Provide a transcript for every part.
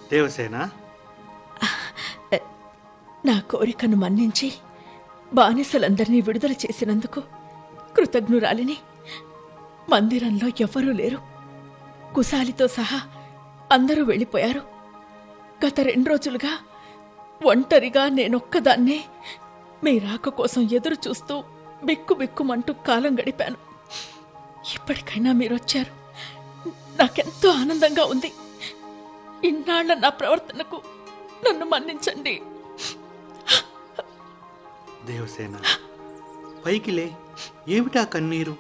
దేవసేన నా కోరికను మన్నించి బానిసలందరినీ విడుదల చేసినందుకు కృతజ్ఞురాలిని మందిరంలో ఎవ్వరూ లేరు కుశాలితో సహా అందరూ వెళ్ళిపోయారు గత రెండు రోజులుగా ఒంటరిగా నేనొక్కదాన్నే మీ రాక కోసం ఎదురు చూస్తూ బిక్కు బిక్కుమంటూ కాలం గడిపాను ఇప్పటికైనా మీరొచ్చారు నాకెంతో ఆనందంగా ఉంది ఇన్నాళ్ల నా ప్రవర్తనకు నన్ను మన్నించండి దేవసేన పైకి లే ఏమిటా కన్నీరు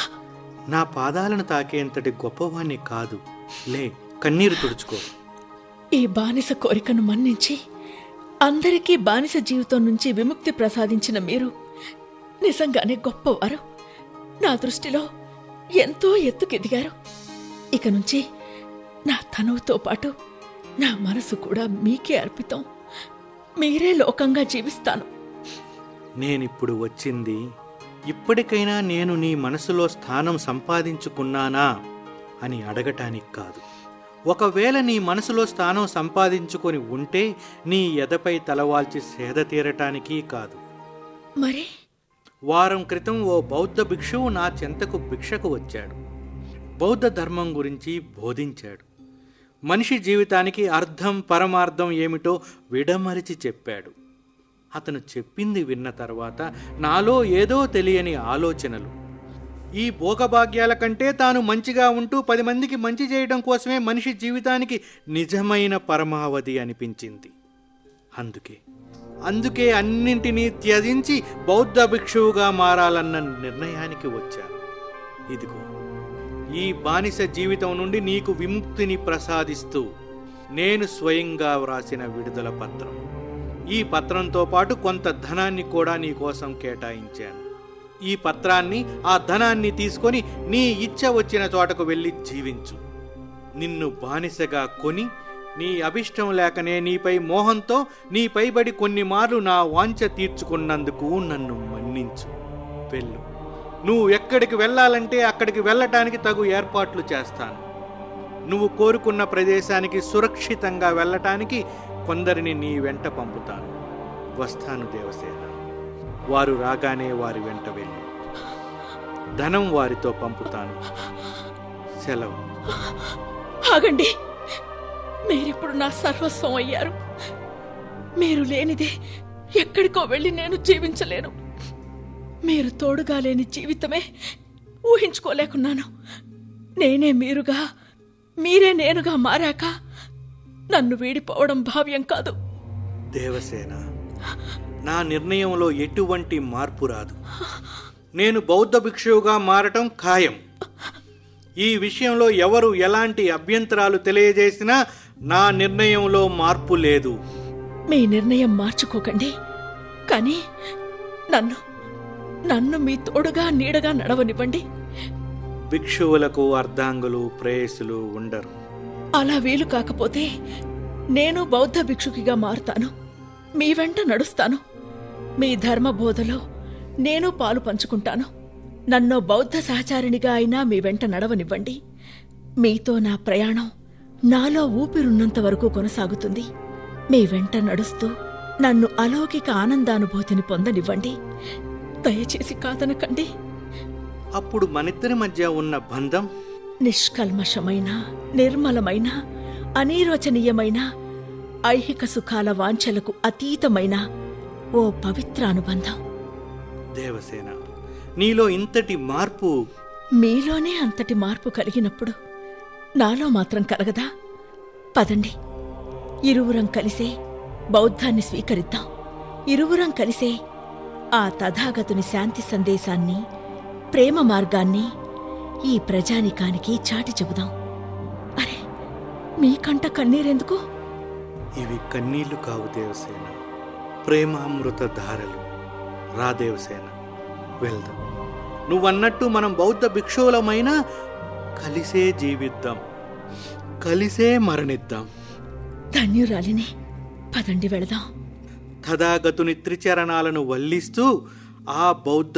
నా పాదాలను తాకేంతటి గొప్పవాణ్ణి కాదు లే కన్నీరు తుడుచుకో ఈ బానిస కోరికను మన్నించి అందరికీ బానిస జీవితం నుంచి విముక్తి ప్రసాదించిన మీరు నిజంగానే గొప్పవారు నా దృష్టిలో ఎంతో ఎత్తుకెదిగారు ఇక నుంచి నా తనువుతో పాటు నా మనసు కూడా మీకే అర్పితం మీరే లోకంగా జీవిస్తాను నేనిప్పుడు వచ్చింది ఇప్పటికైనా నేను నీ మనసులో స్థానం సంపాదించుకున్నానా అని అడగటానికి కాదు ఒకవేళ నీ మనసులో స్థానం సంపాదించుకొని ఉంటే నీ ఎదపై తలవాల్చి సేద తీరటానికి కాదు మరి వారం క్రితం ఓ బౌద్ధ భిక్షువు నా చెంతకు భిక్షకు వచ్చాడు బౌద్ధ ధర్మం గురించి బోధించాడు మనిషి జీవితానికి అర్థం పరమార్థం ఏమిటో విడమరిచి చెప్పాడు అతను చెప్పింది విన్న తర్వాత నాలో ఏదో తెలియని ఆలోచనలు ఈ భోగభాగ్యాల కంటే తాను మంచిగా ఉంటూ పది మందికి మంచి చేయడం కోసమే మనిషి జీవితానికి నిజమైన పరమావధి అనిపించింది అందుకే అందుకే అన్నింటినీ త్యజించి బౌద్ధ భిక్షువుగా మారాలన్న నిర్ణయానికి వచ్చాను ఇదిగో ఈ బానిస జీవితం నుండి నీకు విముక్తిని ప్రసాదిస్తూ నేను స్వయంగా వ్రాసిన విడుదల పత్రం ఈ పత్రంతో పాటు కొంత ధనాన్ని కూడా నీ కోసం కేటాయించాను ఈ పత్రాన్ని ఆ ధనాన్ని తీసుకొని నీ ఇచ్చ వచ్చిన చోటకు వెళ్ళి జీవించు నిన్ను బానిసగా కొని నీ అభిష్టం లేకనే నీపై మోహంతో నీ పైబడి కొన్ని మార్లు నా వాంఛ తీర్చుకున్నందుకు నన్ను మన్నించు వెళ్ళు నువ్వు ఎక్కడికి వెళ్ళాలంటే అక్కడికి వెళ్ళటానికి తగు ఏర్పాట్లు చేస్తాను నువ్వు కోరుకున్న ప్రదేశానికి సురక్షితంగా వెళ్ళటానికి కొందరిని నీ వెంట పంపుతాను వస్తాను దేవసేన వారు రాగానే వారి వెంట వెళ్ళి ధనం వారితో పంపుతాను సెలవు ఆగండి మీరిప్పుడు నా సర్వస్వం అయ్యారు మీరు లేనిదే ఎక్కడికో వెళ్ళి నేను జీవించలేను మీరు తోడుగా లేని జీవితమే ఊహించుకోలేకున్నాను నేనే మీరుగా మీరే నేనుగా మారాక నన్ను వీడిపోవడం భావ్యం కాదు దేవసేన నా నిర్ణయంలో ఎటువంటి మార్పు రాదు నేను బౌద్ధ భిక్షువుగా మారటం ఖాయం ఈ విషయంలో ఎవరు ఎలాంటి అభ్యంతరాలు తెలియజేసినా నా నిర్ణయంలో మార్పు లేదు మీ నిర్ణయం మార్చుకోకండి కానీ నన్ను నన్ను మీ తోడుగా నీడగా నడవనివ్వండి భిక్షువులకు అర్ధాంగులు ప్రేయసులు ఉండరు అలా వీలు కాకపోతే నేను బౌద్ధ భిక్షుకిగా మారుతాను మీ వెంట నడుస్తాను మీ ధర్మ బోధలో నేను పాలు పంచుకుంటాను నన్ను బౌద్ధ సహచారిణిగా అయినా మీ వెంట నడవనివ్వండి మీతో నా ప్రయాణం నాలో ఊపిరున్నంత వరకు కొనసాగుతుంది మీ వెంట నడుస్తూ నన్ను అలౌకిక ఆనందానుభూతిని పొందనివ్వండి దయచేసి కాదనకండి అప్పుడు మనిద్దరి మధ్య ఉన్న బంధం నిష్కల్మషమైన నిర్మలమైన అనిర్వచనీయమైన ఐహిక సుఖాల వాంఛలకు అతీతమైన ఓ పవిత్ర అనుబంధం దేవసేన నీలో ఇంతటి మార్పు మీలోనే అంతటి మార్పు కలిగినప్పుడు నాలో మాత్రం కలగదా పదండి ఇరువురం కలిసే బౌద్ధాన్ని స్వీకరిద్దాం ఇరువురం కలిసే ఆ తథాగతుని శాంతి సందేశాన్ని ప్రేమ మార్గాన్ని ఈ ప్రజానికానికి చాటి చెబుదాం అరే మీకంట కన్నీరెందుకు ఇవి కన్నీళ్లు కావు దేవసేన ప్రేమామృత ధారలు రా దేవసేన వెళ్దాం నువ్వన్నట్టు మనం బౌద్ధ భిక్షువులమైనా కలిసే జీవిద్దాం కలిసే మరణిద్దాం ధన్యురాలిని పదండి వెళదాం తథాగతుని త్రిచరణాలను వల్లిస్తూ ఆ బౌద్ధ